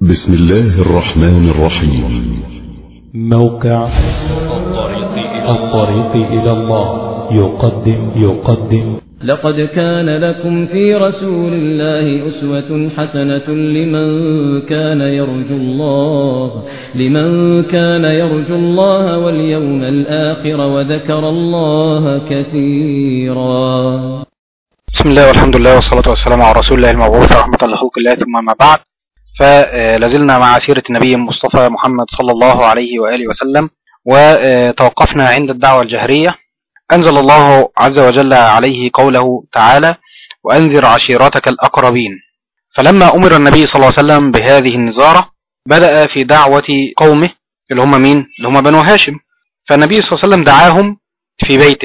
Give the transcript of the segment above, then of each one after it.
بسم الله الرحمن الرحيم موقع الطريق إلى الله يقدم يقدم لقد كان لكم في رسول الله أسوة حسنة لمن كان يرجو الله لمن كان يرجو الله واليوم الآخر وذكر الله كثيرا بسم الله والحمد لله والصلاة والسلام على رسول الله المبعوث رحمة لخلق الله ثم ما بعد فلازلنا مع سيرة النبي المصطفى محمد صلى الله عليه وآله وسلم وتوقفنا عند الدعوة الجهرية أنزل الله عز وجل عليه قوله تعالى وأنذر عشيرتك الأقربين فلما أمر النبي صلى الله عليه وسلم بهذه النزارة بدأ في دعوة قومه اللي هم مين؟ اللي هم بنو هاشم فالنبي صلى الله عليه وسلم دعاهم في بيته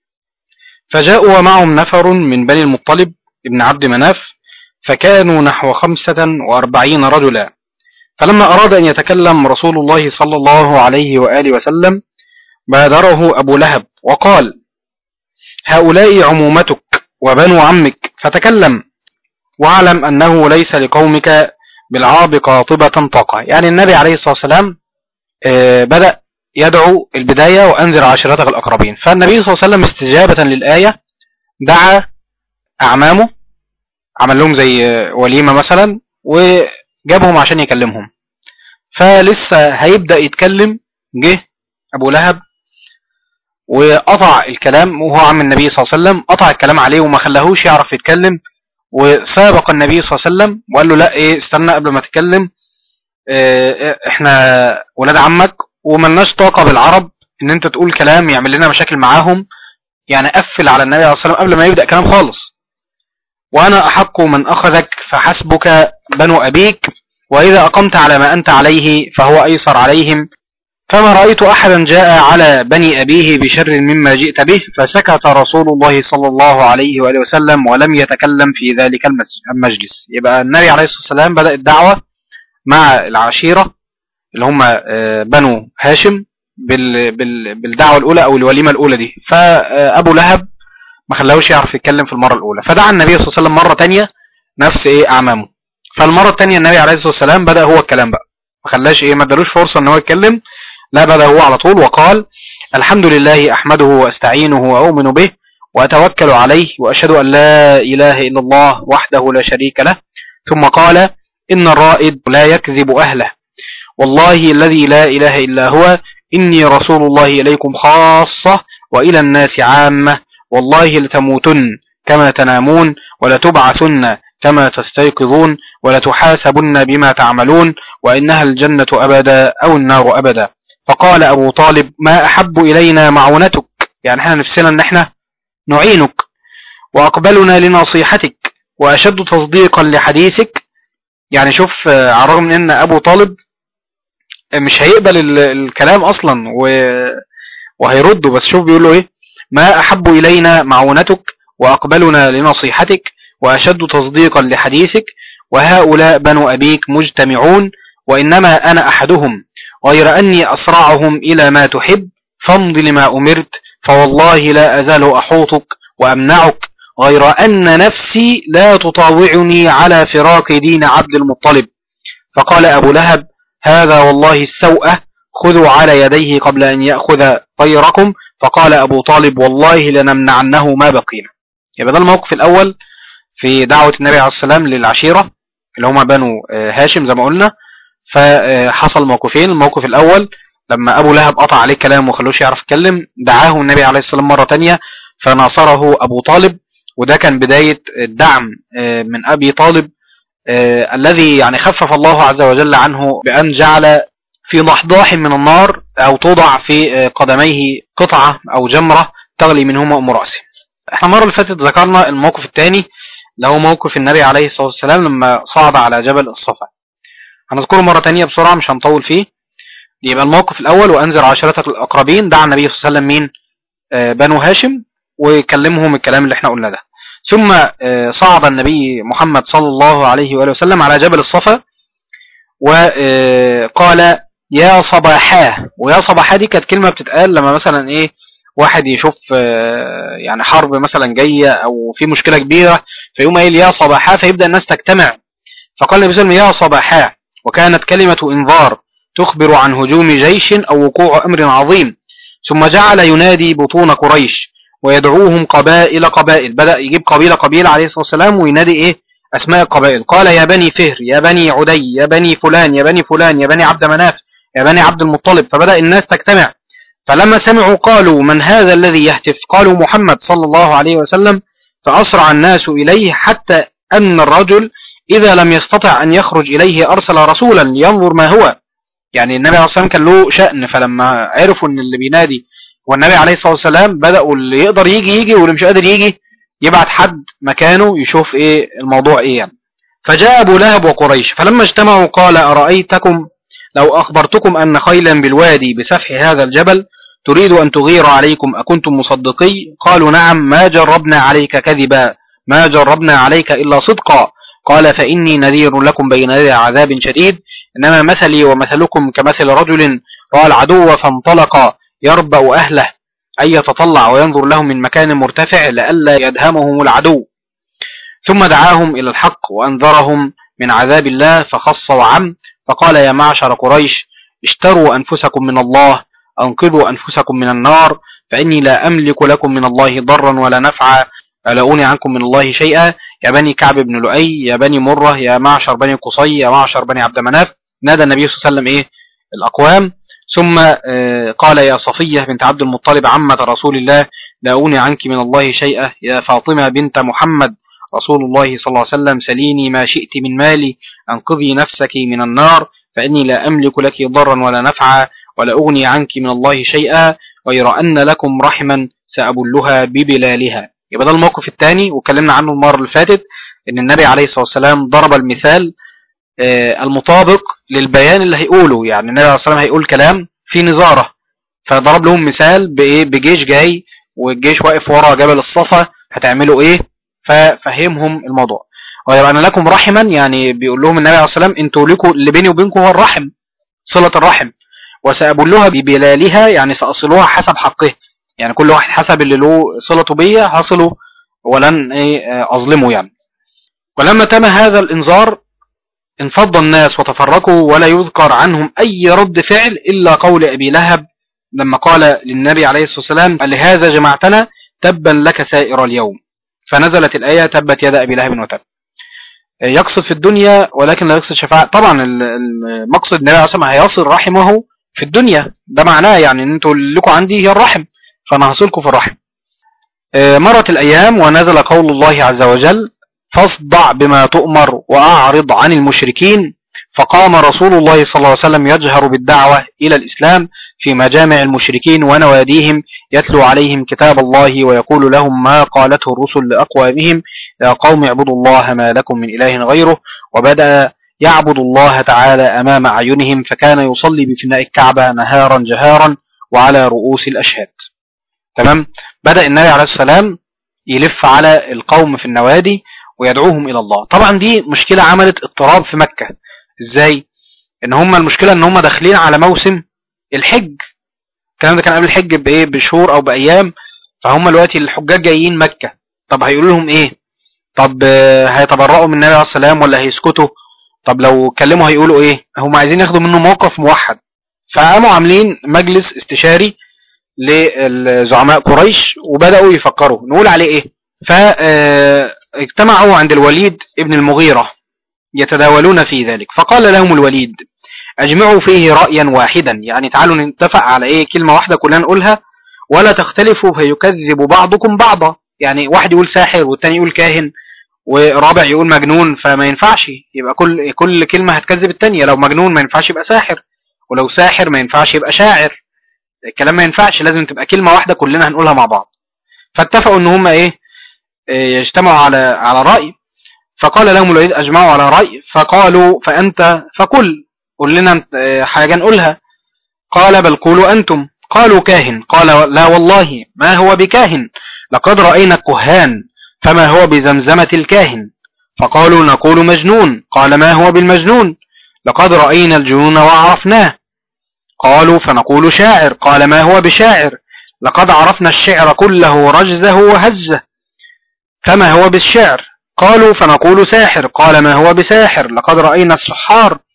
فجاءوا ومعهم نفر من بني المطلب ابن عبد مناف فكانوا نحو خمسة وأربعين رجلا فلما أراد أن يتكلم رسول الله صلى الله عليه وآله وسلم بادره أبو لهب وقال هؤلاء عمومتك وبنو عمك فتكلم واعلم أنه ليس لقومك بالعرب قاطبة طاقة يعني النبي عليه الصلاة والسلام بدأ يدعو البداية وأنذر عشيرتك الأقربين فالنبي صلى الله عليه وسلم استجابة للآية دعا أعمامه عمل لهم زي وليمة مثلا وجابهم عشان يكلمهم فلسه هيبدأ يتكلم جه أبو لهب وقطع الكلام وهو عم النبي صلى الله عليه وسلم قطع الكلام عليه وما خلاهوش يعرف يتكلم وسابق النبي صلى الله عليه وسلم وقال له لا ايه استنى قبل ما تتكلم اه احنا ولاد عمك وملناش طاقة بالعرب ان انت تقول كلام يعمل لنا مشاكل معاهم يعني قفل على النبي صلى الله عليه وسلم قبل ما يبدأ كلام خالص وانا احق من اخذك فحسبك بنو ابيك واذا اقمت على ما انت عليه فهو ايسر عليهم فما رأيت أحدا جاء على بني أبيه بشر مما جئت به فسكت رسول الله صلى الله عليه وآله وسلم ولم يتكلم في ذلك المجلس يبقى النبي عليه الصلاة والسلام بدأ الدعوة مع العشيرة اللي هم بنو هاشم بالدعوة الأولى أو الوليمة الأولى دي فأبو لهب ما خلاهوش يعرف يتكلم في المرة الأولى فدعا النبي صلى الله عليه وسلم مرة تانية نفس إيه أعمامه فالمرة التانية النبي عليه الصلاة والسلام بدأ هو الكلام بقى ما خلاش إيه ما ادالوش فرصة إن هو يتكلم لا بدأ هو على طول وقال الحمد لله أحمده وأستعينه وأؤمن به وأتوكل عليه وأشهد أن لا إله إلا الله وحده لا شريك له ثم قال إن الرائد لا يكذب أهله والله الذي لا إله إلا هو إني رسول الله إليكم خاصة وإلى الناس عامة والله لتموتن كما تنامون ولتبعثن كما تستيقظون ولتحاسبن بما تعملون وإنها الجنة أبدا أو النار أبدا فقال أبو طالب ما أحب إلينا معونتك يعني احنا نفسنا ان احنا نعينك وأقبلنا لنصيحتك وأشد تصديقا لحديثك يعني شوف على الرغم من ان أبو طالب مش هيقبل الكلام أصلا وهيرده بس شوف بيقول له ايه ما أحب إلينا معونتك وأقبلنا لنصيحتك وأشد تصديقا لحديثك وهؤلاء بنو أبيك مجتمعون وإنما أنا أحدهم غير أني أسرعهم إلى ما تحب فامض لما أمرت فوالله لا أزال أحوطك وأمنعك غير أن نفسي لا تطاوعني على فراق دين عبد المطلب فقال أبو لهب هذا والله السوءة خذوا على يديه قبل أن يأخذ طيركم فقال أبو طالب والله لنمنعنه ما بقينا يبقى ده الموقف الأول في دعوة النبي عليه السلام للعشيرة اللي هم بنو هاشم زي ما قلنا فحصل موقفين الموقف الأول لما أبو لهب قطع عليه كلام وخلوش يعرف يتكلم دعاه النبي عليه السلام مرة تانية فناصره أبو طالب وده كان بداية الدعم من أبي طالب الذي يعني خفف الله عز وجل عنه بأن جعل في ضحضاح من النار أو توضع في قدميه قطعة أو جمرة تغلي منهما أم رأسه احنا المرة اللي فاتت ذكرنا الموقف الثاني اللي هو موقف النبي عليه الصلاة والسلام لما صعد على جبل الصفا هنذكره مرة تانية بسرعة مش هنطول فيه يبقى الموقف الأول وأنذر عشرتك الأقربين دعا النبي صلى الله عليه وسلم مين آه بنو هاشم وكلمهم الكلام اللي احنا قلنا ده ثم آه صعد النبي محمد صلى الله عليه وآله وسلم على جبل الصفا وقال يا صباحاه ويا صباحاه دي كانت كلمة بتتقال لما مثلا ايه واحد يشوف آه يعني حرب مثلا جاية او في مشكلة كبيرة فيقوم قايل يا صباحاه فيبدأ الناس تجتمع فقال النبي صلى الله عليه وسلم يا صباحاه وكانت كلمة إنذار تخبر عن هجوم جيش أو وقوع أمر عظيم ثم جعل ينادي بطون قريش ويدعوهم قبائل قبائل بدأ يجيب قبيلة قبيلة عليه الصلاة والسلام وينادي إيه أسماء القبائل قال يا بني فهر يا بني عدي يا بني فلان يا بني فلان يا بني عبد مناف يا بني عبد المطلب فبدأ الناس تجتمع فلما سمعوا قالوا من هذا الذي يهتف قالوا محمد صلى الله عليه وسلم فأسرع الناس إليه حتى أن الرجل إذا لم يستطع أن يخرج إليه أرسل رسولا لينظر ما هو يعني النبي عليه الصلاة والسلام كان له شأن فلما عرفوا أن اللي بينادي والنبي عليه الصلاة والسلام بدأوا اللي يقدر يجي يجي واللي مش قادر يجي يبعت حد مكانه يشوف ايه الموضوع ايه يعني فجاء ابو لهب وقريش فلما اجتمعوا قال أرأيتكم لو أخبرتكم أن خيلا بالوادي بسفح هذا الجبل تريد أن تغير عليكم أكنتم مصدقي قالوا نعم ما جربنا عليك كذبا ما جربنا عليك إلا صدقا قال فإني نذير لكم بين يدي عذاب شديد إنما مثلي ومثلكم كمثل رجل رأى العدو فانطلق يربأ أهله أن يتطلع وينظر لهم من مكان مرتفع لئلا يدهمهم العدو ثم دعاهم إلى الحق وأنذرهم من عذاب الله فخص وعم فقال يا معشر قريش اشتروا أنفسكم من الله أنقذوا أنفسكم من النار فإني لا أملك لكم من الله ضرا ولا نفعا ألا أغني عنكم من الله شيئا يا بني كعب بن لؤي يا بني مرة يا معشر بني قصي يا معشر بني عبد مناف نادى النبي صلى الله عليه وسلم إيه الأقوام ثم آه، قال يا صفية بنت عبد المطلب عمة رسول الله لا أغني عنك من الله شيئا يا فاطمة بنت محمد رسول الله صلى الله عليه وسلم سليني ما شئت من مالي أنقذي نفسك من النار فإني لا أملك لك ضرا ولا نفعا ولا أغني عنك من الله شيئا غير أن لكم رحما سأبلها ببلالها يبقى ده الموقف الثاني وكلمنا عنه المرة اللي فاتت ان النبي عليه الصلاة والسلام ضرب المثال آه، المطابق للبيان اللي هيقوله يعني النبي عليه الصلاة والسلام هيقول كلام في نظارة فضرب لهم مثال بايه بجيش جاي والجيش واقف ورا جبل الصفا هتعملوا ايه ففهمهم الموضوع غير ان لكم رحما يعني بيقول لهم النبي عليه الصلاة والسلام انتوا لكم اللي بيني وبينكم هو الرحم صلة الرحم وسأبلها ببلالها يعني سأصلها حسب حقه يعني كل واحد حسب اللي له صلته بيا حصله ولن ايه اظلمه يعني ولما تم هذا الانذار انفض الناس وتفرقوا ولا يذكر عنهم اي رد فعل الا قول ابي لهب لما قال للنبي عليه الصلاة والسلام لهذا جمعتنا تبا لك سائر اليوم فنزلت الآية تبت يد أبي لهب وتب يقصد في الدنيا ولكن لا يقصد شفاعة طبعا المقصد النبي عليه الصلاة والسلام هيصل رحمه في الدنيا ده معناه يعني ان انتوا لكم عندي هي الرحم فانا هصلكم في الرحم آه، مرت الايام ونزل قول الله عز وجل فاصدع بما تؤمر واعرض عن المشركين فقام رسول الله صلى الله عليه وسلم يجهر بالدعوة الى الاسلام في مجامع المشركين ونواديهم يتلو عليهم كتاب الله ويقول لهم ما قالته الرسل لأقوامهم يا قوم اعبدوا الله ما لكم من إله غيره وبدأ يعبد الله تعالى أمام أعينهم فكان يصلي بفناء الكعبة نهارا جهارا وعلى رؤوس الأشهاد تمام بدأ النبي عليه السلام يلف على القوم في النوادي ويدعوهم إلى الله طبعا دي مشكلة عملت اضطراب في مكة ازاي ان هم المشكلة ان هم داخلين على موسم الحج الكلام ده كان قبل الحج بايه بشهور او بايام فهم دلوقتي الحجاج جايين مكة طب هيقولوا لهم ايه طب هيتبرؤوا من النبي عليه السلام ولا هيسكتوا طب لو اتكلموا هيقولوا ايه هم عايزين ياخدوا منه موقف موحد فقاموا عاملين مجلس استشاري لزعماء قريش وبدأوا يفكروا نقول عليه ايه فاجتمعوا عند الوليد ابن المغيرة يتداولون في ذلك فقال لهم الوليد اجمعوا فيه رأيا واحدا يعني تعالوا نتفق على ايه كلمة واحدة كلنا نقولها ولا تختلفوا فيكذب بعضكم بعضا يعني واحد يقول ساحر والتاني يقول كاهن ورابع يقول مجنون فما ينفعش يبقى كل كل كلمة هتكذب التانية لو مجنون ما ينفعش يبقى ساحر ولو ساحر ما ينفعش يبقى شاعر الكلام ما ينفعش لازم تبقى كلمة واحدة كلنا هنقولها مع بعض فاتفقوا ان هم ايه, إيه، يجتمعوا على على رأي فقال لهم الوليد اجمعوا على رأي فقالوا فانت فقل قل لنا إيه، حاجة نقولها قال بل قولوا انتم قالوا كاهن قال لا والله ما هو بكاهن لقد رأينا الكهان فما هو بزمزمة الكاهن فقالوا نقول مجنون قال ما هو بالمجنون لقد رأينا الجنون وعرفناه قالوا فنقول شاعر قال ما هو بشاعر لقد عرفنا الشعر كله رجزه وهزه فما هو بالشعر قالوا فنقول ساحر قال ما هو بساحر لقد رأينا السحار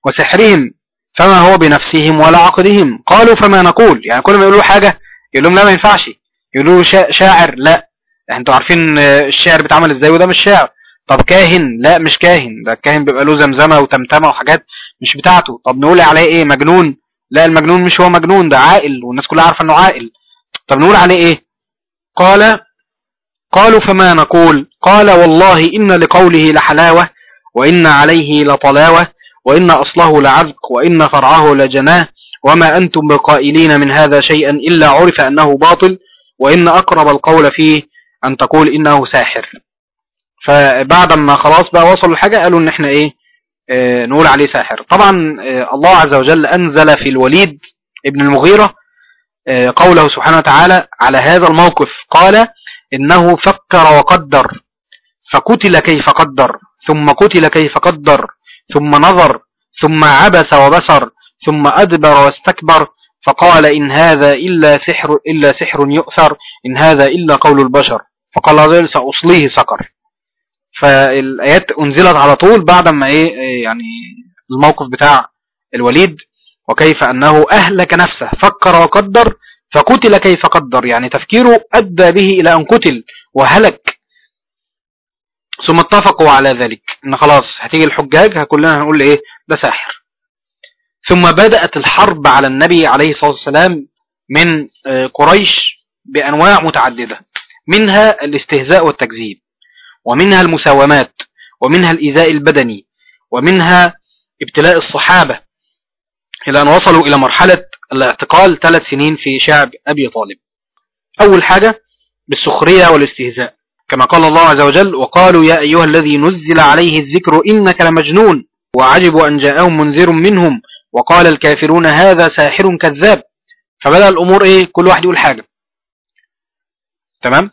وسحرهم فما هو بنفسهم ولا عقدهم قالوا فما نقول يعني كل ما يقولوا حاجة يقول لهم لا ما ينفعش يقولوا شا- شاعر لا انتوا عارفين آه، الشعر بيتعمل ازاي وده مش شعر طب كاهن لا مش كاهن ده الكاهن بيبقى له زمزمة وتمتمة وحاجات مش بتاعته طب نقول عليه ايه مجنون لا المجنون مش هو مجنون ده عاقل والناس كلها عارفة انه عاقل طب نقول عليه ايه قال قالوا فما نقول قال والله إن لقوله لحلاوة وإن عليه لطلاوة وإن أصله لعذق وإن فرعه لجناه وما أنتم بقائلين من هذا شيئا إلا عرف أنه باطل وإن أقرب القول فيه أن تقول إنه ساحر فبعد ما خلاص بقى وصلوا الحاجة قالوا إن إحنا إيه آه نقول عليه ساحر طبعا آه الله عز وجل أنزل في الوليد ابن المغيرة آه قوله سبحانه وتعالى على هذا الموقف قال إنه فكر وقدر فقتل كيف قدر ثم قتل كيف قدر ثم نظر ثم عبس وبصر ثم أدبر واستكبر فقال إن هذا إلا سحر إلا سحر يؤثر إن هذا إلا قول البشر فقال هذا سأصليه سقر فالآيات أنزلت على طول بعد ما إيه إيه يعني الموقف بتاع الوليد وكيف أنه أهلك نفسه فكر وقدر فقتل كيف قدر يعني تفكيره أدى به إلى أن قتل وهلك ثم اتفقوا على ذلك ان خلاص هتيجي الحجاج كلنا هنقول ايه ده ساحر ثم بدأت الحرب على النبي عليه الصلاة والسلام من آه، قريش بأنواع متعددة منها الاستهزاء والتكذيب ومنها المساومات ومنها الإيذاء البدني ومنها ابتلاء الصحابة إلى أن وصلوا إلى مرحلة الاعتقال ثلاث سنين في شعب أبي طالب أول حاجة بالسخرية والاستهزاء كما قال الله عز وجل وقالوا يا أيها الذي نزل عليه الذكر إنك لمجنون وعجبوا أن جاءهم منذر منهم وقال الكافرون هذا ساحر كذاب فبدأ الأمور إيه كل واحد يقول حاجة تمام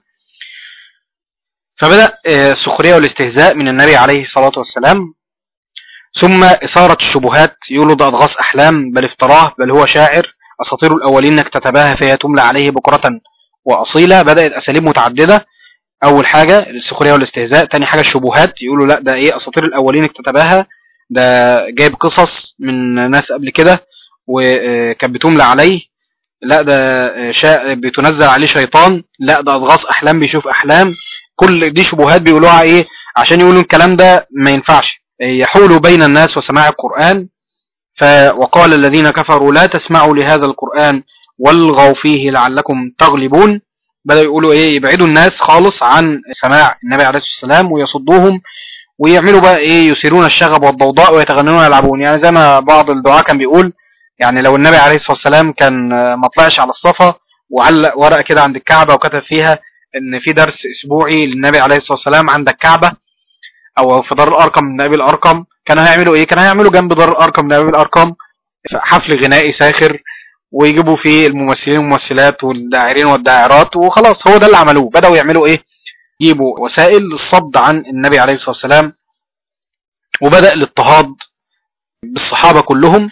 فبدأ آه، السخرية والاستهزاء من النبي عليه الصلاة والسلام ثم إثارة الشبهات يقولوا ده أضغاث أحلام بل افتراه بل هو شاعر أساطير الأولين اكتتباها فهي تملى عليه بكرة وأصيلة بدأت أساليب متعددة أول حاجة السخرية والاستهزاء تاني حاجة الشبهات يقولوا لا ده إيه أساطير الأولين اكتتباها ده جايب قصص من ناس قبل كده وكانت بتملى عليه لا ده شا... بتنزل عليه شيطان لا ده أضغاث أحلام بيشوف أحلام كل دي شبهات بيقولوها إيه عشان يقولوا الكلام ده ما ينفعش يحول بين الناس وسماع القرآن ف... وقال الذين كفروا لا تسمعوا لهذا القرآن والغوا فيه لعلكم تغلبون بدأوا يقولوا ايه يبعدوا الناس خالص عن سماع النبي عليه الصلاة والسلام ويصدوهم ويعملوا بقى ايه يثيرون الشغب والضوضاء ويتغنون ويلعبون يعني زي ما بعض الدعاء كان بيقول يعني لو النبي عليه الصلاة والسلام كان ما طلعش على الصفا وعلق ورقة كده عند الكعبة وكتب فيها ان في درس اسبوعي للنبي عليه الصلاة والسلام عند الكعبة او في دار الارقم من ابي الارقم كانوا هيعملوا ايه كانوا هيعملوا جنب دار الارقم من ابي الارقم حفل غنائي ساخر ويجيبوا فيه الممثلين والممثلات والداعرين والداعرات وخلاص هو ده اللي عملوه بدأوا يعملوا ايه يجيبوا وسائل الصد عن النبي عليه الصلاة والسلام وبدأ الاضطهاد بالصحابة كلهم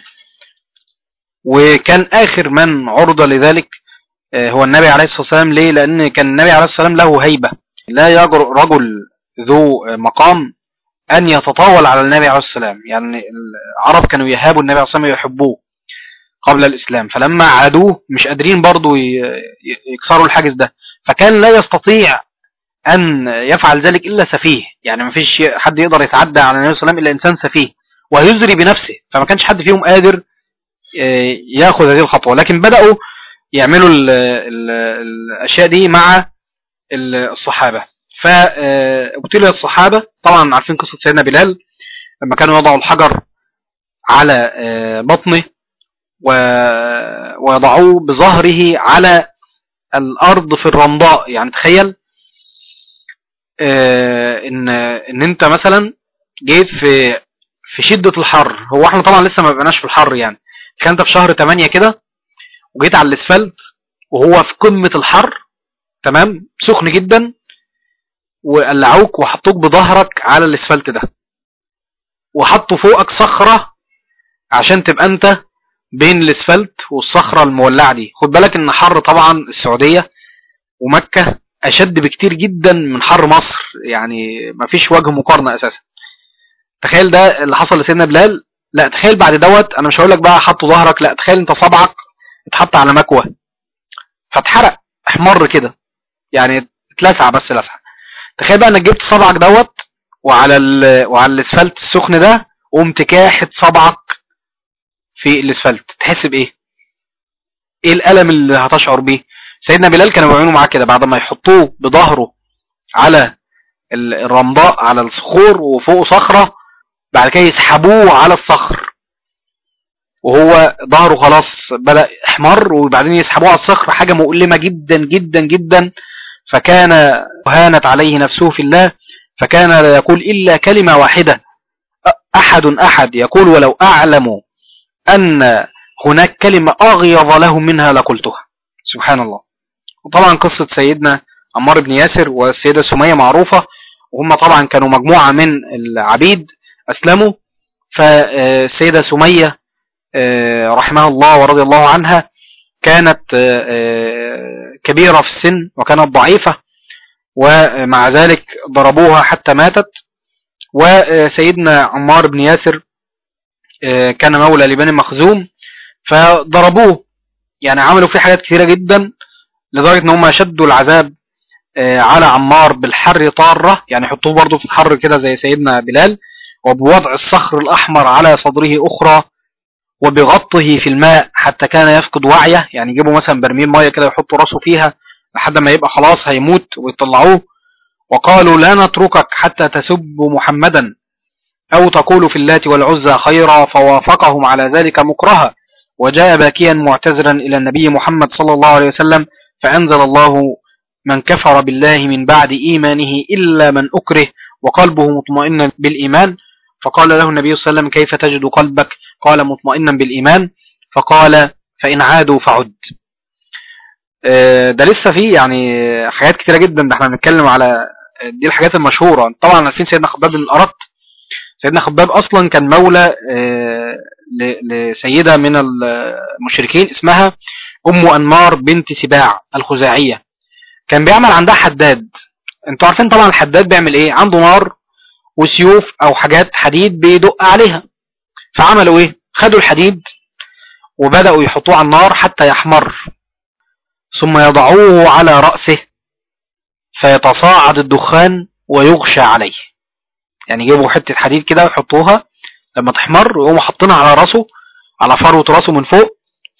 وكان آخر من عرض لذلك آه، هو النبي عليه الصلاة والسلام ليه لأن كان النبي عليه الصلاة والسلام له هيبة لا يجرؤ رجل ذو آه، مقام أن يتطاول على النبي عليه الصلاة والسلام يعني العرب كانوا يهابوا النبي عليه الصلاة والسلام ويحبوه قبل الإسلام فلما عادوه مش قادرين برضو ي- ي- يكسروا الحاجز ده فكان لا يستطيع أن يفعل ذلك إلا سفيه يعني ما فيش حد يقدر يتعدى على النبي صلى الله عليه وسلم إلا إنسان سفيه ويزري بنفسه فما كانش حد فيهم قادر آه، ياخذ هذه الخطوة لكن بدأوا يعملوا ال ال الأشياء دي مع ال- الصحابة فابتلي الصحابة طبعا عارفين قصة سيدنا بلال لما كانوا يضعوا الحجر على آه، بطنه و- ويضعوه بظهره على الارض في الرمضاء يعني تخيل آه، ان ان انت مثلا جيت في في شدة الحر هو احنا طبعا لسه ما بقناش في الحر يعني كان انت في شهر 8 كده وجيت على الاسفلت وهو في قمة الحر تمام سخن جدا وقلعوك وحطوك بظهرك على الاسفلت ده وحطوا فوقك صخرة عشان تبقى انت بين الاسفلت والصخرة المولعة دي خد بالك ان حر طبعا السعودية ومكة اشد بكتير جدا من حر مصر يعني مفيش وجه مقارنة اساسا تخيل ده اللي حصل لسيدنا بلال لا تخيل بعد دوت انا مش هقول لك بقى حطوا ظهرك لا تخيل انت صبعك اتحط على مكوى فاتحرق احمر كده يعني اتلسع بس لسع تخيل بقى انك جبت صبعك دوت وعلى ال... وعلى الاسفلت السخن ده قمت كاحت صبعك في الاسفلت تحس بايه ايه الالم اللي هتشعر بيه سيدنا بلال كانوا بيعملوا معاه كده بعد ما يحطوه بظهره على ال- الرمضاء على الصخور وفوق صخرة بعد كده يسحبوه على الصخر وهو ظهره خلاص بدأ احمر وبعدين يسحبوه على الصخر حاجة مؤلمة جدا جدا جدا فكان هانت عليه نفسه في الله فكان لا يقول إلا كلمة واحدة أحد أحد يقول ولو أعلم أن هناك كلمة أغيظ له منها لقلتها سبحان الله وطبعا قصة سيدنا عمار بن ياسر والسيدة سمية معروفة وهم طبعا كانوا مجموعة من العبيد أسلموا فالسيدة سمية آه، رحمها الله ورضي الله عنها كانت آه، آه، كبيرة في السن وكانت ضعيفة ومع ذلك ضربوها حتى ماتت وسيدنا عمار بن ياسر آه، كان مولى لبني مخزوم فضربوه يعني عملوا فيه حاجات كثيرة جدا لدرجة ان هم شدوا العذاب آه، على عمار بالحر طارة يعني يحطوه برضه في الحر كده زي سيدنا بلال وبوضع الصخر الأحمر على صدره أخرى وبغطه في الماء حتى كان يفقد وعيه يعني يجيبوا مثلا برميل ميه كده يحطوا راسه فيها لحد ما يبقى خلاص هيموت ويطلعوه وقالوا لا نتركك حتى تسب محمدا أو تقول في اللات والعزى خيرا فوافقهم على ذلك مكرها وجاء باكيا معتذرا إلى النبي محمد صلى الله عليه وسلم فأنزل الله من كفر بالله من بعد إيمانه إلا من أكره وقلبه مطمئن بالإيمان فقال له النبي صلى الله عليه وسلم كيف تجد قلبك قال مطمئنا بالإيمان فقال فإن عادوا فعد آه، ده لسه فيه يعني حاجات كتيرة جدا ده احنا بنتكلم على دي الحاجات المشهورة طبعا عارفين سيدنا خباب بن الأرط سيدنا خباب أصلا كان مولى آه، ل- لسيدة من المشركين اسمها أم أنمار بنت سباع الخزاعية كان بيعمل عندها حداد انتوا عارفين طبعا الحداد بيعمل ايه عنده نار وسيوف او حاجات حديد بيدق عليها فعملوا ايه خدوا الحديد وبدأوا يحطوه على النار حتى يحمر ثم يضعوه على رأسه فيتصاعد الدخان ويغشى عليه يعني يجيبوا حتة حديد كده ويحطوها لما تحمر ويقوموا حاطينها على راسه على فروة راسه من فوق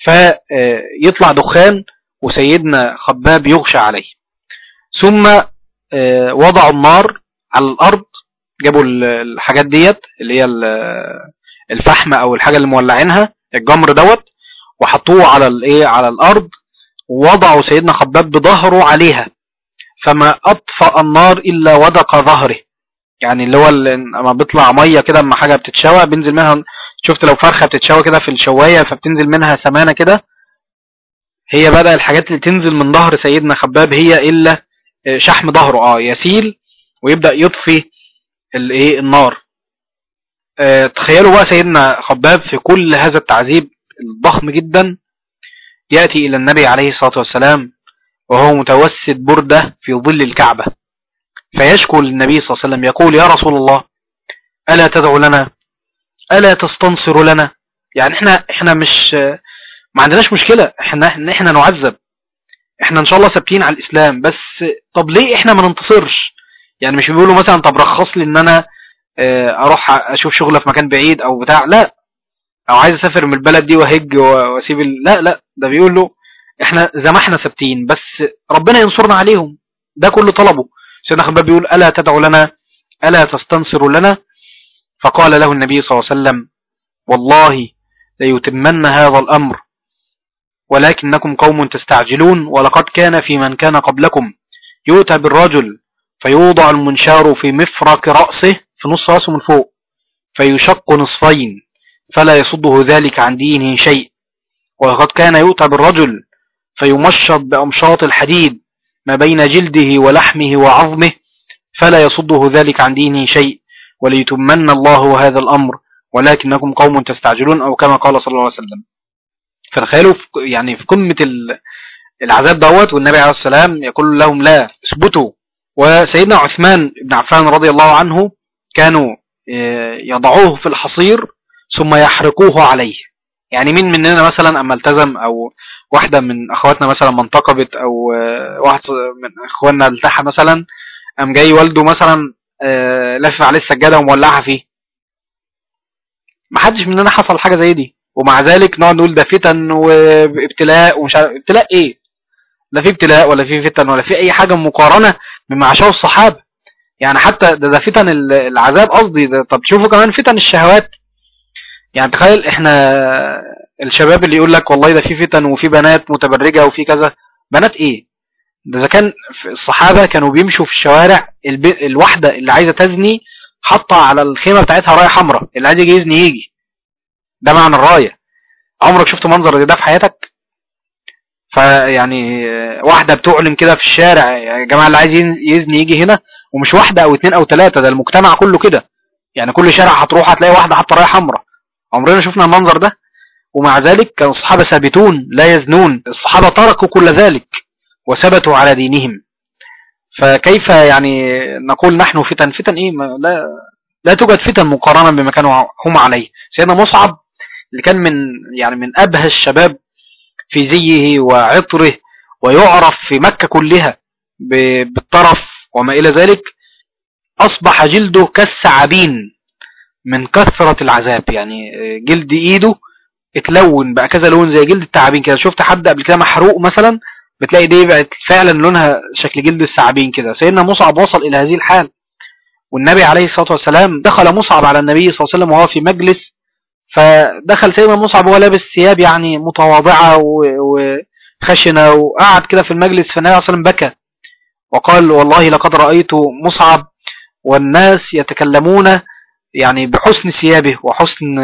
فيطلع دخان وسيدنا خباب يغشى عليه ثم آه، وضعوا النار على الأرض جابوا ال- الحاجات ديت اللي هي ال- الفحم او الحاجه اللي مولعينها الجمر دوت وحطوه على الايه على الارض ووضعوا سيدنا خباب بظهره عليها فما اطفأ النار الا ودق ظهره يعني اللي هو ال- لما بيطلع ميه كده اما حاجه بتتشوى بينزل منها شفت لو فرخه بتتشوى كده في الشوايه فبتنزل منها سمانه كده هي بقى الحاجات اللي تنزل من ظهر سيدنا خباب هي الا آه، شحم ظهره اه يسيل ويبدأ يطفي الايه النار آه، تخيلوا بقى سيدنا خباب في كل هذا التعذيب الضخم جدا يأتي إلى النبي عليه الصلاة والسلام وهو متوسد بردة في ظل الكعبة فيشكو للنبي صلى الله عليه وسلم يقول يا رسول الله ألا تدعو لنا ألا تستنصر لنا يعني احنا احنا مش ما عندناش مشكلة احنا ان احنا نعذب احنا ان شاء الله ثابتين على الاسلام بس طب ليه احنا ما ننتصرش يعني مش بيقولوا مثلا طب رخص لي ان انا آه، اروح اشوف شغله في مكان بعيد او بتاع لا او عايز اسافر من البلد دي واهج و- واسيب ال... لا لا ده بيقول له احنا زي ما احنا ثابتين بس ربنا ينصرنا عليهم ده كل طلبه سيدنا خباب بيقول الا تدعو لنا الا تستنصر لنا فقال له النبي صلى الله عليه وسلم والله ليتمن هذا الامر ولكنكم قوم تستعجلون ولقد كان في من كان قبلكم يؤتى بالرجل فيوضع المنشار في مفرق رأسه في نص رأسه من فوق فيشق نصفين فلا يصده ذلك عن دينه شيء ولقد كان يؤتى بالرجل فيمشط بأمشاط الحديد ما بين جلده ولحمه وعظمه فلا يصده ذلك عن دينه شيء وليتمن الله هذا الأمر ولكنكم قوم تستعجلون أو كما قال صلى الله عليه وسلم فتخيلوا في يعني في قمة ال- العذاب دوت والنبي عليه السلام يقول لهم لا اثبتوا وسيدنا عثمان بن عفان رضي الله عنه كانوا آه، يضعوه في الحصير ثم يحرقوه عليه يعني مين مننا مثلا اما التزم او واحدة من اخواتنا مثلا ما انتقبت او آه، واحد من اخواننا التحى مثلا قام جاي والده مثلا آه، لف عليه السجادة ومولعها فيه محدش مننا حصل حاجة زي دي ومع ذلك نقعد نقول ده فتن وابتلاء ومش عارف ابتلاء ايه لا في ابتلاء ولا في فتن ولا في اي حاجة مقارنة بما عاشوه الصحابة يعني حتى ده, ده فتن ال- العذاب قصدي ده طب شوفوا كمان فتن الشهوات يعني تخيل احنا الشباب اللي يقول لك والله ده في فتن وفي بنات متبرجة وفي كذا بنات ايه ده اذا كان في الصحابة كانوا بيمشوا في الشوارع الب... الواحدة اللي عايزة تزني حاطة على الخيمة بتاعتها راية حمراء اللي عايز يجي يزني يجي ده معنى الراية عمرك شفت منظر زي ده في حياتك فيعني آه، واحدة بتعلن كده في الشارع يا جماعة اللي عايز ين- يزني يجي هنا ومش واحدة او اتنين او تلاتة ده المجتمع كله كده يعني كل شارع هتروح هتلاقي واحدة حاطة راية حمراء عمرنا شفنا المنظر ده ومع ذلك كان الصحابة ثابتون لا يزنون الصحابة تركوا كل ذلك وثبتوا على دينهم فكيف يعني نقول نحن فتن فتن ايه ما لا لا توجد فتن مقارنة بما كانوا هم عليه سيدنا مصعب اللي كان من يعني من ابهى الشباب في زيه وعطره ويعرف في مكة كلها ب- بالطرف وما الى ذلك اصبح جلده كالثعابين من كثرة العذاب يعني جلد ايده اتلون بقى كذا لون زي جلد الثعابين كده شفت حد قبل كده محروق مثلا بتلاقي دي بقت فعلا لونها شكل جلد الثعابين كده سيدنا مصعب وصل الى هذه الحال والنبي عليه الصلاة والسلام دخل مصعب على النبي صلى الله عليه وسلم وهو في مجلس فدخل سيدنا مصعب وهو لابس ثياب يعني متواضعة و- وخشنة وقعد كده في المجلس فالنبي صلى الله عليه وسلم بكى وقال والله لقد رأيت مصعب والناس يتكلمون يعني بحسن ثيابه وحسن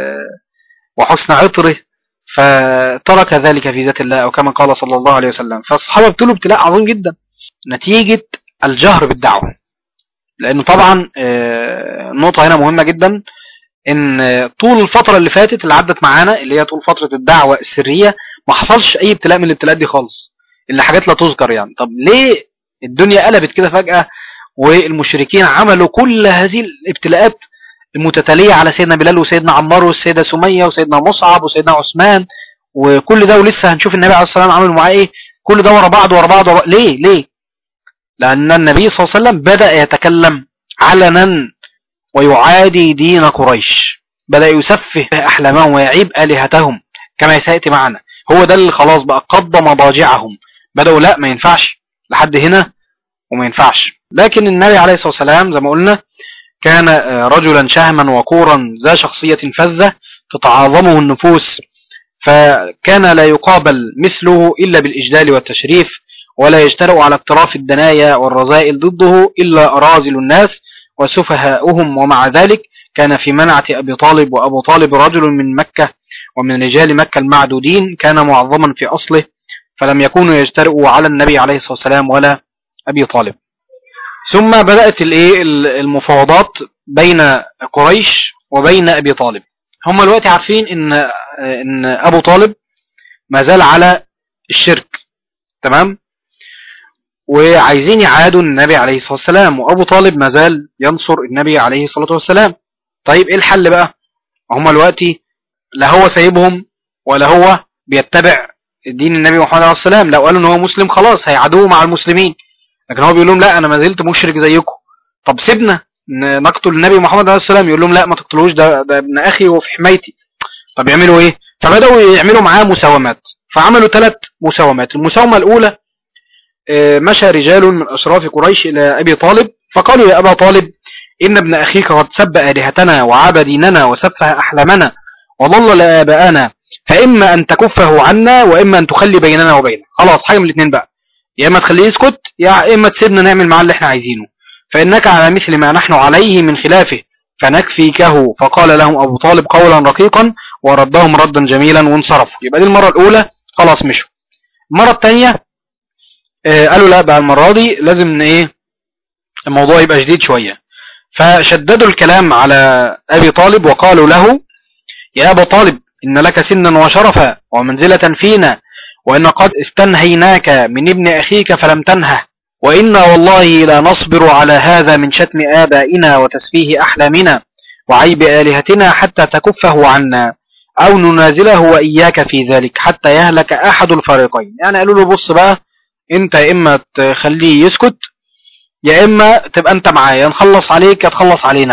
وحسن عطره فترك ذلك في ذات الله أو كما قال صلى الله عليه وسلم فالصحابة ابتلوا ابتلاء عظيم جدا نتيجة الجهر بالدعوة لأنه طبعا آه، النقطة هنا مهمة جدا ان آه، طول الفترة اللي فاتت اللي عدت معانا اللي هي طول فترة الدعوة السرية ما حصلش أي ابتلاء من الابتلاءات دي خالص اللي حاجات لا تذكر يعني طب ليه الدنيا قلبت كده فجأة والمشركين عملوا كل هذه الابتلاءات المتتالية على سيدنا بلال وسيدنا عمار والسيدة سمية وسيدنا مصعب وسيدنا عثمان وكل ده ولسه هنشوف النبي عليه الصلاة والسلام عمل معاه ايه كل ده ورا بعض ورا بعض ورا... ليه ليه لأن النبي صلى الله عليه وسلم بدأ يتكلم علنا ويعادي دين قريش بدأ يسفه أحلامهم ويعيب آلهتهم كما سيأتي معنا هو ده اللي خلاص بقى قضى مضاجعهم بدأوا لا ما ينفعش لحد هنا وما ينفعش لكن النبي عليه الصلاة والسلام زي ما قلنا كان آه، رجلا شهما وقورا ذا شخصية فذة تتعاظمه النفوس فكان لا يقابل مثله إلا بالإجلال والتشريف ولا يجترأ على اقتراف الدنايا والرذائل ضده إلا أراذل الناس وسفهاؤهم ومع ذلك كان في منعة أبي طالب وأبو طالب رجل من مكة ومن رجال مكة المعدودين كان معظما في أصله فلم يكونوا يجترئوا على النبي عليه الصلاة والسلام ولا أبي طالب ثم بدأت الايه المفاوضات بين قريش وبين أبي طالب هم دلوقتي عارفين إن إن أبو طالب ما زال على الشرك تمام وعايزين يعادوا النبي عليه الصلاة والسلام وأبو طالب ما زال ينصر النبي عليه الصلاة والسلام طيب إيه الحل بقى هم دلوقتي لا هو سايبهم ولا هو بيتبع دين النبي محمد عليه الصلاة والسلام لو قالوا ان هو مسلم خلاص هيعادوه مع المسلمين لكن هو بيقول لهم لا انا ما زلت مشرك زيكم طب سيبنا ن- نقتل النبي محمد عليه السلام يقول لهم لا ما تقتلوش ده ده ابن اخي وفي حمايتي طب يعملوا ايه فبداوا يعملوا معاه مساومات فعملوا ثلاث مساومات المساومه الاولى آه، مشى رجال من اشراف قريش الى ابي طالب فقالوا يا ابا طالب ان ابن اخيك قد سب الهتنا وعاب ديننا وسفه احلامنا وضلل اباءنا فاما ان تكفه عنا واما ان تخلي بيننا وبينه خلاص حاجه من الاثنين بقى يا اما تخليه يسكت يا اما تسيبنا نعمل معاه اللي احنا عايزينه فانك على مثل ما نحن عليه من خلافه فنكفيكه فقال لهم ابو طالب قولا رقيقا وردهم ردا جميلا وانصرفوا يبقى دي المره الاولى خلاص مشوا المره الثانيه آه قالوا لا بقى المره دي لازم ان ايه الموضوع يبقى شديد شويه فشددوا الكلام على ابي طالب وقالوا له يا ابا طالب ان لك سنا وشرفا ومنزله فينا وإن قد استنهيناك من ابن أخيك فلم تنهه وإنا والله لا نصبر على هذا من شتم آبائنا وتسفيه أحلامنا وعيب آلهتنا حتى تكفه عنا أو ننازله وإياك في ذلك حتى يهلك أحد الفريقين يعني قالوا له بص بقى أنت يا إما تخليه يسكت يا إما تبقى أنت معايا نخلص عليك يا تخلص علينا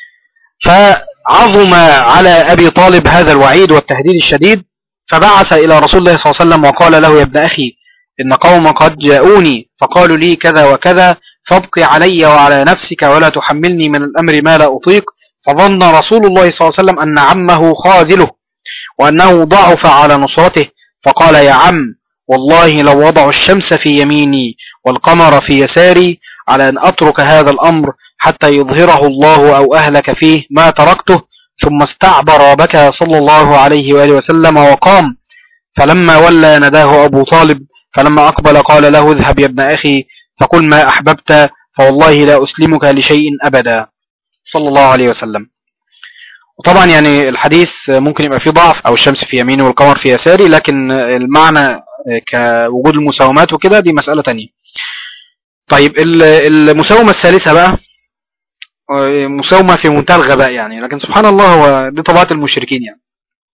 فعظم على أبي طالب هذا الوعيد والتهديد الشديد فبعث إلى رسول الله صلى الله عليه وسلم وقال له يا ابن أخي إن قوم قد جاءوني فقالوا لي كذا وكذا فابقي علي وعلى نفسك ولا تحملني من الأمر ما لا أطيق فظن رسول الله صلى الله عليه وسلم أن عمه خاذله وأنه ضعف على نصرته فقال يا عم والله لو وضعوا الشمس في يميني والقمر في يساري على أن أترك هذا الأمر حتى يظهره الله أو أهلك فيه ما تركته ثم استعبر بكى صلى الله عليه وآله وسلم وقام فلما ولى نداه أبو طالب فلما أقبل قال له اذهب يا ابن أخي فقل ما أحببت فوالله لا أسلمك لشيء أبدا صلى الله عليه وسلم وطبعا يعني الحديث ممكن يبقى فيه ضعف أو الشمس في يميني والقمر في يساري لكن المعنى كوجود المساومات وكده دي مسألة تانية طيب المساومة الثالثة بقى مساومة في منتهى الغباء يعني لكن سبحان الله هو دي طبيعة المشركين يعني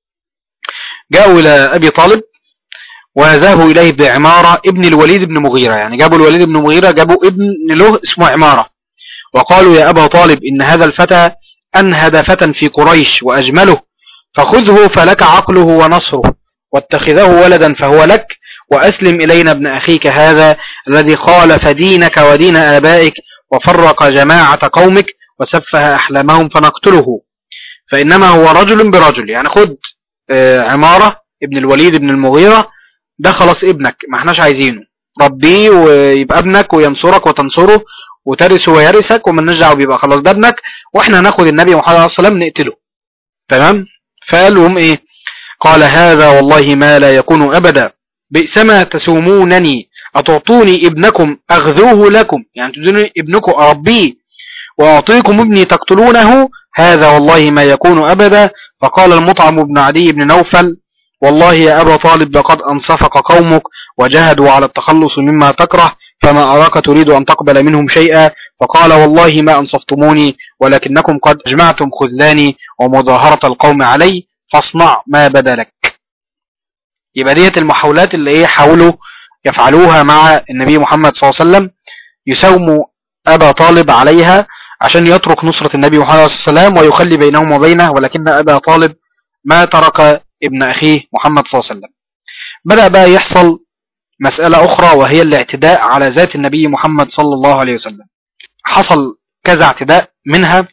جاءوا إلى أبي طالب وذهبوا إليه بعمارة ابن الوليد بن مغيرة يعني جابوا الوليد بن مغيرة جابوا ابن له اسمه عمارة وقالوا يا أبا طالب إن هذا الفتى أنهد فتى في قريش وأجمله فخذه فلك عقله ونصره واتخذه ولدا فهو لك وأسلم إلينا ابن أخيك هذا الذي خالف دينك ودين آبائك وفرق جماعة قومك وسفه أحلامهم فنقتله فإنما هو رجل برجل يعني خد عمارة ابن الوليد بن المغيرة ده خلاص ابنك ما احناش عايزينه ربيه ويبقى ابنك وينصرك وتنصره وترثه ويرثك ومن نرجع وبيبقى خلاص ده ابنك واحنا هناخد النبي محمد صلى الله عليه وسلم نقتله تمام فقال لهم ايه قال هذا والله ما لا يكون ابدا بئسما تسومونني أتعطوني ابنكم أغذوه لكم يعني تدوني ابنكم أربيه وأعطيكم ابني تقتلونه هذا والله ما يكون أبدا فقال المطعم بن عدي بن نوفل والله يا أبا طالب لقد أنصفك قومك وجهدوا على التخلص مما تكره فما أراك تريد أن تقبل منهم شيئا فقال والله ما أنصفتموني ولكنكم قد أجمعتم خذلاني ومظاهرة القوم علي فاصنع ما بدا لك يبقى ديت المحاولات اللي ايه حاولوا يفعلوها مع النبي محمد صلى الله عليه وسلم يساوموا أبا طالب عليها عشان يترك نصرة النبي محمد صلى الله عليه وسلم ويخلي بينهم وبينه ولكن أبا طالب ما ترك ابن أخيه محمد صلى الله عليه وسلم بدأ بقى يحصل مسألة أخرى وهي الاعتداء على ذات النبي محمد صلى الله عليه وسلم حصل كذا اعتداء منها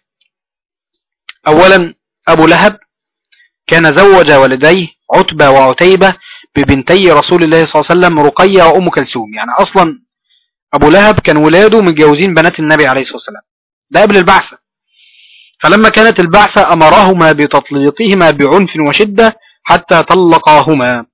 أولا أبو لهب كان زوج والديه عتبة وعتيبة ببنتي رسول الله صلى الله عليه وسلم رقية وأم كلثوم يعني أصلا أبو لهب كان ولاده متجوزين بنات النبي عليه الصلاة والسلام ده قبل البعثة فلما كانت البعثة أمرهما بتطليقهما بعنف وشدة حتى طلقاهما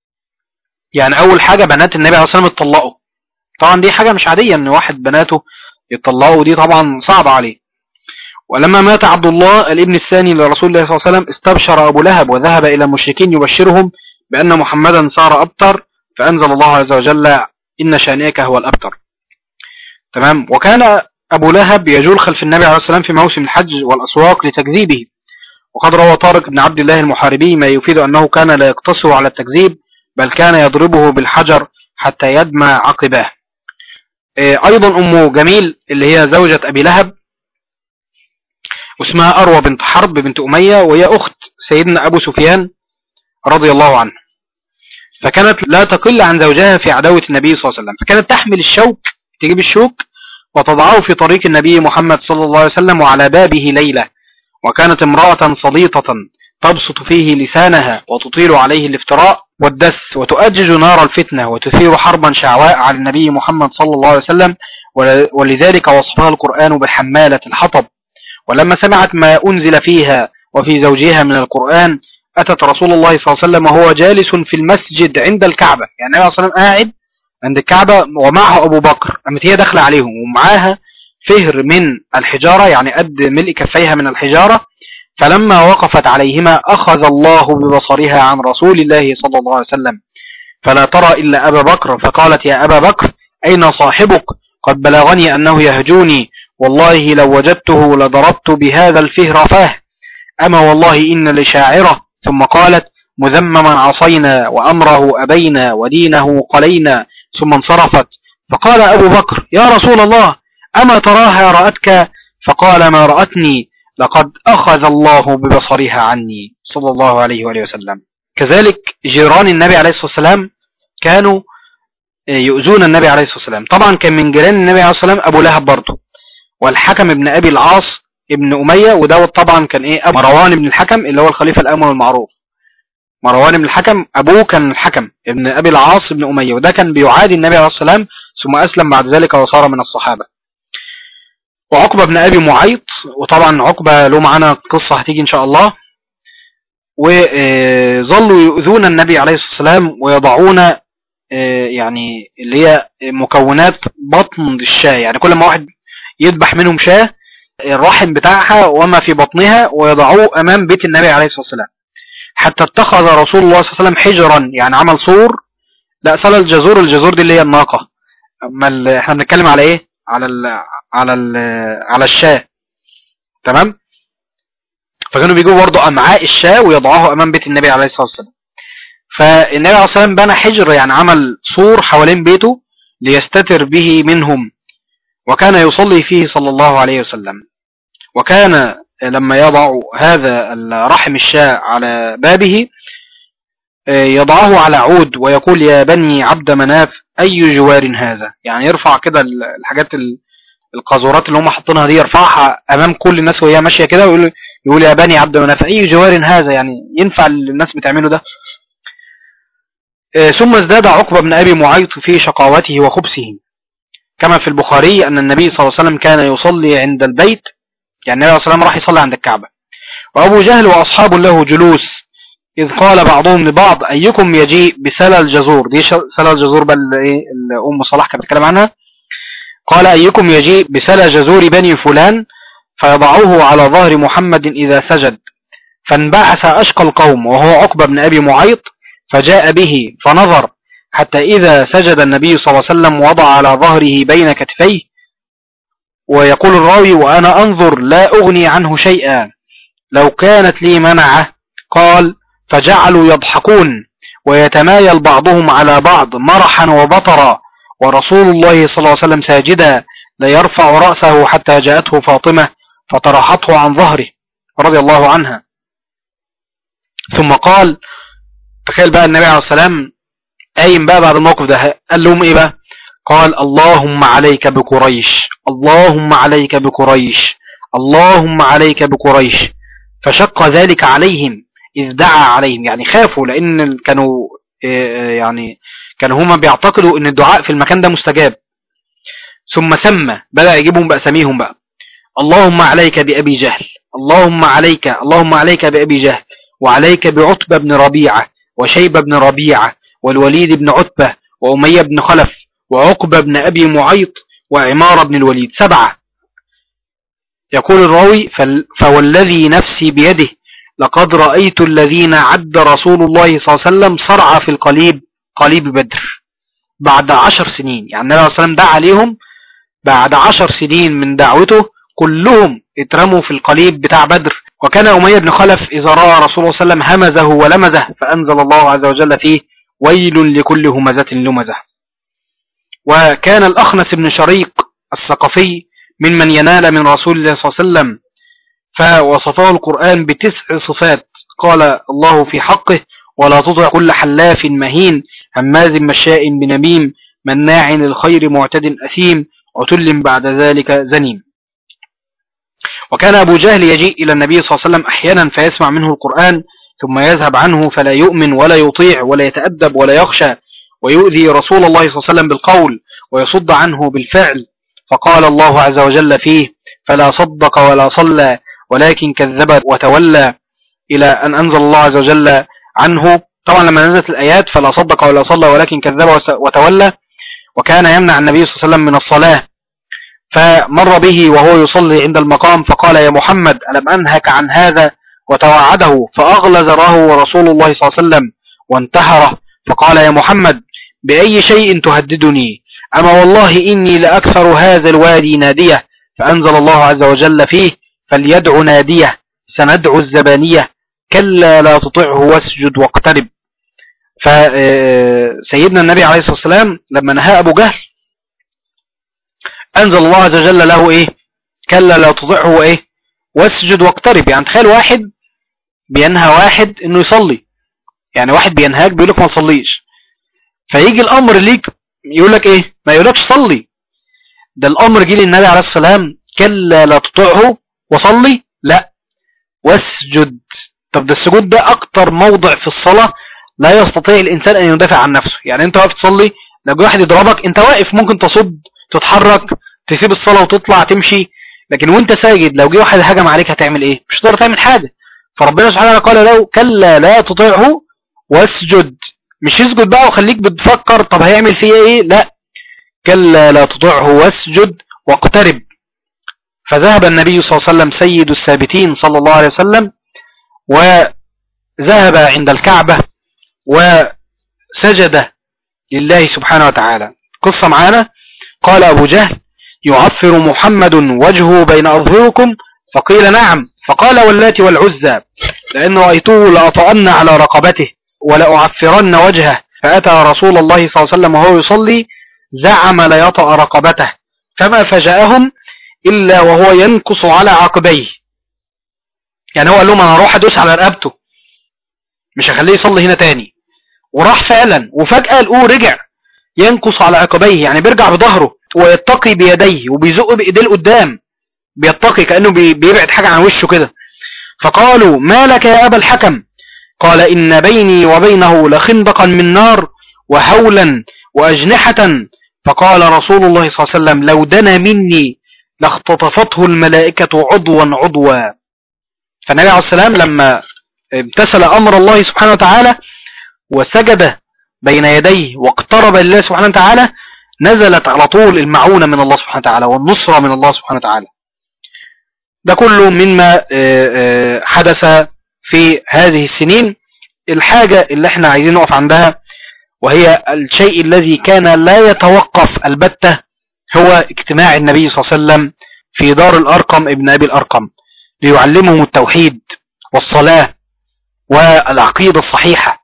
يعني أول حاجة بنات النبي عليه الصلاة والسلام اتطلقوا طبعا دي حاجة مش عادية ان واحد بناته يطلقوا دي طبعا صعبة عليه ولما مات عبد الله الابن الثاني لرسول الله صلى الله عليه وسلم استبشر أبو لهب وذهب إلى المشركين يبشرهم بأن محمدا صار أبتر فأنزل الله عز وجل إن شانئك هو الأبتر تمام وكان أبو لهب يجول خلف النبي عليه الصلاة والسلام في موسم الحج والأسواق لتكذيبه وقد روى طارق بن عبد الله المحاربي ما يفيد أنه كان لا يقتصر على التكذيب بل كان يضربه بالحجر حتى يدمى عقباه أيضا أم جميل اللي هي زوجة أبي لهب واسمها أروى بنت حرب بنت أمية وهي أخت سيدنا أبو سفيان رضي الله عنه فكانت لا تقل عن زوجها في عداوة النبي صلى الله عليه وسلم فكانت تحمل الشوك تجيب الشوك وتضعه في طريق النبي محمد صلى الله عليه وسلم وعلى بابه ليلة وكانت امرأة صديقة تبسط فيه لسانها وتطيل عليه الافتراء والدس وتؤجج نار الفتنة وتثير حربا شعواء على النبي محمد صلى الله عليه وسلم ولذلك وصفها القرآن بحمالة الحطب ولما سمعت ما أنزل فيها وفي زوجها من القرآن أتت رسول الله صلى الله عليه وسلم وهو جالس في المسجد عند الكعبة يعني النبي صلى الله عليه وسلم قاعد عند الكعبة ومعه أبو بكر قامت هي داخله عليهم ومعاها فهر من الحجارة يعني قد ملء كفيها من الحجارة فلما وقفت عليهما أخذ الله ببصرها عن رسول الله صلى الله عليه وسلم فلا ترى إلا أبا بكر فقالت يا أبا بكر أين صاحبك قد بلغني أنه يهجوني والله لو وجدته لضربت بهذا الفهر فاه أما والله إن لشاعرة ثم قالت مذمما عصينا وأمره أبينا ودينه قلينا ثم انصرفت فقال أبو بكر يا رسول الله أما تراها رأتك فقال ما رأتني لقد أخذ الله ببصرها عني صلى الله عليه وآله وسلم كذلك جيران النبي عليه الصلاة والسلام كانوا يؤذون النبي عليه الصلاة والسلام طبعا كان من جيران النبي عليه الصلاة والسلام أبو لهب برضه والحكم ابن أبي العاص ابن أمية ودوت طبعا كان إيه أبو مروان ابن الحكم اللي هو الخليفة الأمر المعروف مروان ابن الحكم أبوه كان الحكم ابن أبي العاص ابن أمية وده كان بيعادي النبي عليه الصلاة والسلام ثم أسلم بعد ذلك وصار من الصحابة وعقبة بن أبي معيط وطبعا عقبة له معانا قصة هتيجي إن شاء الله وظلوا يؤذون النبي عليه الصلاة والسلام ويضعون يعني اللي هي مكونات بطن الشاة يعني كل ما واحد يذبح منهم شاة الرحم بتاعها وما في بطنها ويضعوه أمام بيت النبي عليه الصلاة والسلام حتى اتخذ رسول الله صلى الله عليه وسلم حجرا يعني عمل سور لا صلى الجزور الجزور دي اللي هي الناقة اما احنا بنتكلم على ايه على ال على ال على الشاة تمام فكانوا بيجوا برضه امعاء الشاة ويضعوه امام بيت النبي عليه الصلاة والسلام فالنبي عليه الصلاة والسلام بنى حجر يعني عمل سور حوالين بيته ليستتر به منهم وكان يصلي فيه صلى الله عليه وسلم وكان لما يضع هذا رحم الشاة على بابه يضعه على عود ويقول يا بني عبد مناف أي جوار هذا يعني يرفع كده الحاجات القاذورات اللي هم حاطينها دي يرفعها أمام كل الناس وهي ماشية كده ويقول يقول يا بني عبد مناف أي جوار هذا يعني ينفع اللي الناس بتعمله ده ثم ازداد عقبة بن أبي معيط في شقاوته وخبثه كما في البخاري أن النبي صلى الله عليه وسلم كان يصلي عند البيت يعني النبي صلى الله عليه وسلم راح يصلي عند الكعبة وأبو جهل وأصحاب له جلوس إذ قال بعضهم لبعض أيكم يجيء بسلى الجزور دي سلى الجزور بل إيه أم صلاح كانت بتتكلم عنها قال أيكم يجيء بسلى جزور بني فلان فيضعوه على ظهر محمد إذا سجد فانبعث أشقى القوم وهو عقبة بن أبي معيط فجاء به فنظر حتى إذا سجد النبي صلى الله عليه وسلم وضع على ظهره بين كتفيه ويقول الراوي وأنا أنظر لا أغني عنه شيئا لو كانت لي منعه قال فجعلوا يضحكون ويتمايل بعضهم على بعض مرحا وبطرا ورسول الله صلى الله عليه وسلم ساجدا لا يرفع رأسه حتى جاءته فاطمة فطرحته عن ظهره رضي الله عنها ثم قال تخيل بقى النبي عليه السلام قايم بقى بعد الموقف ده قال لهم ايه بقى قال اللهم عليك بقريش اللهم عليك بقريش اللهم عليك بقريش فشق ذلك عليهم إذ دعا عليهم يعني خافوا لأن كانوا يعني كانوا هما بيعتقدوا أن الدعاء في المكان ده مستجاب ثم سمى بدأ يجيبهم بأساميهم بقى اللهم عليك بأبي جهل اللهم عليك اللهم عليك بأبي جهل وعليك بعتبة بن ربيعة وشيبة بن ربيعة والوليد بن عتبة وأمية بن خلف وعقبة بن أبي معيط وعمار بن الوليد سبعة يقول الراوي فوالذي نفسي بيده لقد رأيت الذين عد رسول الله صلى الله عليه وسلم صرع في القليب قليب بدر بعد عشر سنين يعني النبي صلى الله عليه وسلم دعا عليهم بعد عشر سنين من دعوته كلهم اترموا في القليب بتاع بدر وكان أمية بن خلف إذا رأى رسول الله صلى الله عليه وسلم همزه ولمزه فأنزل الله عز وجل فيه ويل لكل همزة لمزة وكان الأخنس بن شريق الثقفي ممن ينال من رسول الله صلى الله عليه وسلم فوصفه القرآن بتسع صفات قال الله في حقه ولا تطع كل حلاف مهين هماز مشاء بنميم مناع للخير معتد أثيم عتل بعد ذلك زنيم وكان أبو جهل يجيء إلى النبي صلى الله عليه وسلم أحيانا فيسمع منه القرآن ثم يذهب عنه فلا يؤمن ولا يطيع ولا يتأدب ولا يخشى ويؤذي رسول الله صلى الله عليه وسلم بالقول ويصد عنه بالفعل فقال الله عز وجل فيه فلا صدق ولا صلى ولكن كذب وتولى إلى أن أنزل الله عز وجل عنه طبعا لما نزلت الآيات فلا صدق ولا صلى ولكن كذب وتولى وكان يمنع النبي صلى الله عليه وسلم من الصلاة فمر به وهو يصلي عند المقام فقال يا محمد ألم أنهك عن هذا وتوعده فأغلظ له رسول الله صلى الله عليه وسلم وانتحره فقال يا محمد بأي شيء تهددني أما والله إني لأكثر هذا الوادي نادية فأنزل الله عز وجل فيه فليدع ناديه سندعو الزبانية كلا لا تطعه واسجد واقترب فسيدنا النبي عليه الصلاة والسلام لما نهى أبو جهل أنزل الله عز وجل له إيه كلا لا تطعه وإيه واسجد واقترب يعني تخيل واحد بينهى واحد إنه يصلي يعني واحد بينهاك بيقول لك ما تصليش فيجي الأمر ليك يقول لك إيه ما يقولكش صلي ده الأمر جه للنبي عليه الصلاة والسلام كلا لا تطعه وصلي لا واسجد طب ده السجود ده أكتر موضع في الصلاة لا يستطيع الإنسان أن يدافع عن نفسه يعني أنت واقف تصلي لو جه واحد يضربك أنت واقف ممكن تصد تتحرك تسيب الصلاة وتطلع تمشي لكن وانت ساجد لو جه واحد هجم عليك هتعمل ايه مش هتقدر تعمل حاجة فربنا سبحانه وتعالى قال له كلا لا تطيعه واسجد مش يسجد بقى وخليك بتفكر طب هيعمل فيا ايه لا كلا لا تطيعه واسجد واقترب فذهب النبي صلى الله عليه وسلم سيد الثابتين صلى الله عليه وسلم وذهب عند الكعبة وسجد لله سبحانه وتعالى قصة معانا قال أبو جهل يعفر محمد وجهه بين أظهركم فقيل نعم فقال واللات والعزى لأن رأيته لأطأن على رقبته ولأعفرن وجهه فأتى رسول الله صلى الله عليه وسلم وهو يصلي زعم ليطأ رقبته فما فجأهم إلا وهو ينكص على عقبيه يعني هو قال لهم أنا هروح أدوس على رقبته مش هخليه يصلي هنا تاني وراح فعلا وفجأة لقوه رجع ينكص على عقبيه يعني بيرجع بظهره ويتقي بيديه وبيزق بإيديه لقدام بيتقي كأنه بيبعد حاجة عن وشه كده فقالوا ما لك يا أبا الحكم قال إن بيني وبينه لخندقا من نار وهولا وأجنحة فقال رسول الله صلى الله عليه وسلم لو دنا مني لاختطفته الملائكة عضوا عضوا فالنبي عليه السلام لما امتثل أمر الله سبحانه وتعالى وسجد بين يديه واقترب لله سبحانه وتعالى نزلت على طول المعونة من الله سبحانه وتعالى والنصرة من الله سبحانه وتعالى ده كله مما حدث في هذه السنين الحاجة اللي احنا عايزين نقف عندها وهي الشيء الذي كان لا يتوقف البتة هو اجتماع النبي صلى الله عليه وسلم في دار الأرقم ابن أبي الأرقم ليعلمهم التوحيد والصلاة والعقيدة الصحيحة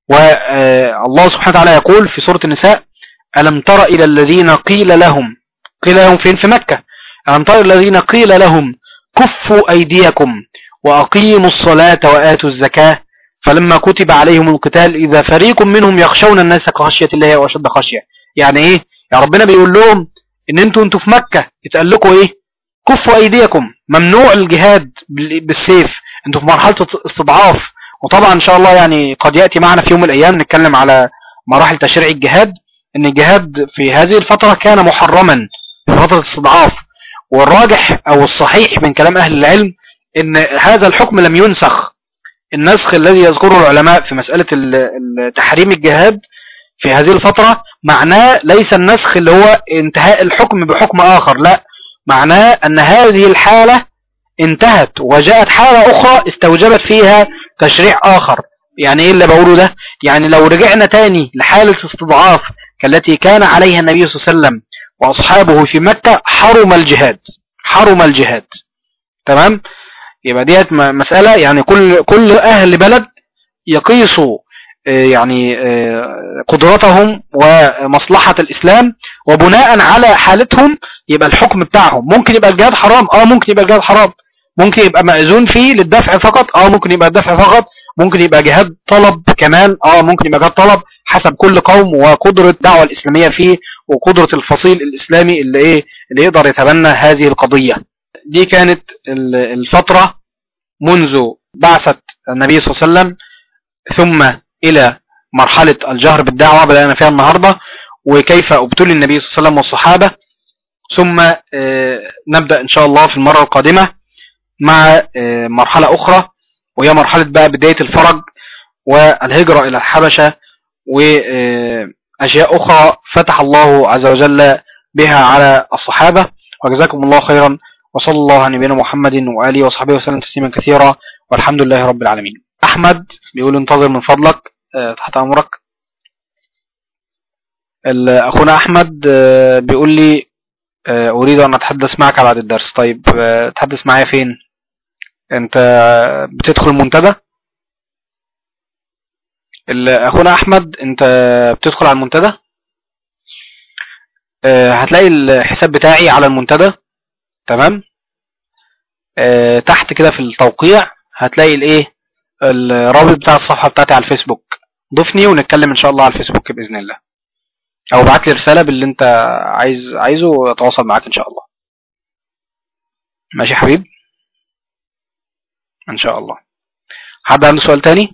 والله سبحانه وتعالى يقول في سورة النساء ألم تر إلى الذين قيل لهم قيل لهم فين في مكة ألم تر إلى الذين قيل لهم كفوا أيديكم وأقيموا الصلاة وآتوا الزكاة فلما كتب عليهم القتال إذا فريق منهم يخشون الناس كخشية الله وأشد خشية يعني إيه يا ربنا بيقول لهم إن أنتوا أنتوا في مكة يتقال لكم إيه كفوا أيديكم ممنوع الجهاد بالسيف أنتوا في مرحلة استضعاف وطبعا إن شاء الله يعني قد يأتي معنا في يوم من الأيام نتكلم على مراحل تشريع الجهاد ان الجهاد في هذه الفترة كان محرما في فترة استضعاف والراجح او الصحيح من كلام اهل العلم ان هذا الحكم لم ينسخ النسخ الذي يذكره العلماء في مسألة تحريم الجهاد في هذه الفترة معناه ليس النسخ اللي هو انتهاء الحكم بحكم اخر لا معناه ان هذه الحالة انتهت وجاءت حالة اخرى استوجبت فيها تشريع اخر يعني ايه اللي بقوله ده يعني لو رجعنا تاني لحالة استضعاف كالتي كان عليها النبي صلى الله عليه وسلم وأصحابه في مكة حرم الجهاد حرم الجهاد تمام يبقى ديت مسألة يعني كل كل أهل بلد يقيسوا يعني قدرتهم ومصلحة الإسلام وبناء على حالتهم يبقى الحكم بتاعهم ممكن يبقى الجهاد حرام اه ممكن يبقى الجهاد حرام ممكن يبقى مأذون فيه للدفع فقط اه ممكن يبقى الدفع فقط ممكن يبقى جهاد طلب كمان اه ممكن يبقى جهاد طلب حسب كل قوم وقدرة الدعوة الإسلامية فيه وقدرة الفصيل الإسلامي اللي ايه اللي يقدر يتبنى هذه القضية دي كانت الفترة منذ بعثة النبي صلى الله عليه وسلم ثم إلى مرحلة الجهر بالدعوة بدأنا فيها النهاردة وكيف ابتلي النبي صلى الله عليه وسلم والصحابة ثم نبدأ إن شاء الله في المرة القادمة مع مرحلة أخرى وهي مرحلة بقى بداية الفرج والهجرة إلى الحبشة وأشياء أخرى فتح الله عز وجل بها على الصحابة وجزاكم الله خيرا وصلى الله على نبينا محمد وآله وصحبه وسلم تسليما كثيرا والحمد لله رب العالمين أحمد بيقول انتظر من فضلك تحت أمرك أخونا أحمد بيقول لي آه، اريد ان اتحدث معك بعد الدرس طيب آه، تحدث معايا فين انت بتدخل المنتدى ال- اخونا احمد انت بتدخل على المنتدى آه، هتلاقي الحساب بتاعي على المنتدى تمام آه، تحت كده في التوقيع هتلاقي الايه الرابط بتاع الصفحة بتاعتي على الفيسبوك ضيفني ونتكلم ان شاء الله على الفيسبوك باذن الله او ابعت لي رسالة باللي انت عايز عايزه واتواصل معاك ان شاء الله ماشي يا حبيب ان شاء الله حد عنده سؤال تاني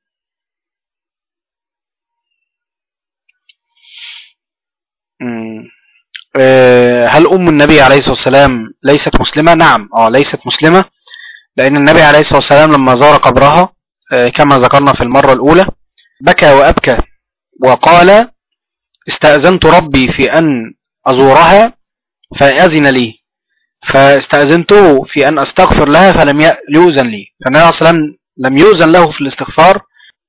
مم. آه، هل ام النبي عليه الصلاه والسلام ليست مسلمه نعم اه ليست مسلمه لان النبي عليه الصلاه والسلام لما زار قبرها آه، كما ذكرنا في المره الاولى بكى وابكى وقال استاذنت ربي في ان ازورها فاذن لي فاستاذنته في ان استغفر لها فلم ي- يؤذن لي فالنبي عليه الصلاه والسلام لم يؤذن له في الاستغفار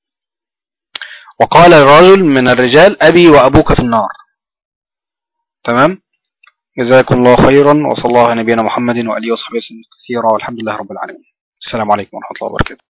وقال الرجل من الرجال ابي وابوك في النار تمام جزاكم الله خيرا وصلى الله على نبينا محمد وآله وصحبه وسلم كثيرا والحمد لله رب العالمين السلام عليكم ورحمة الله وبركاته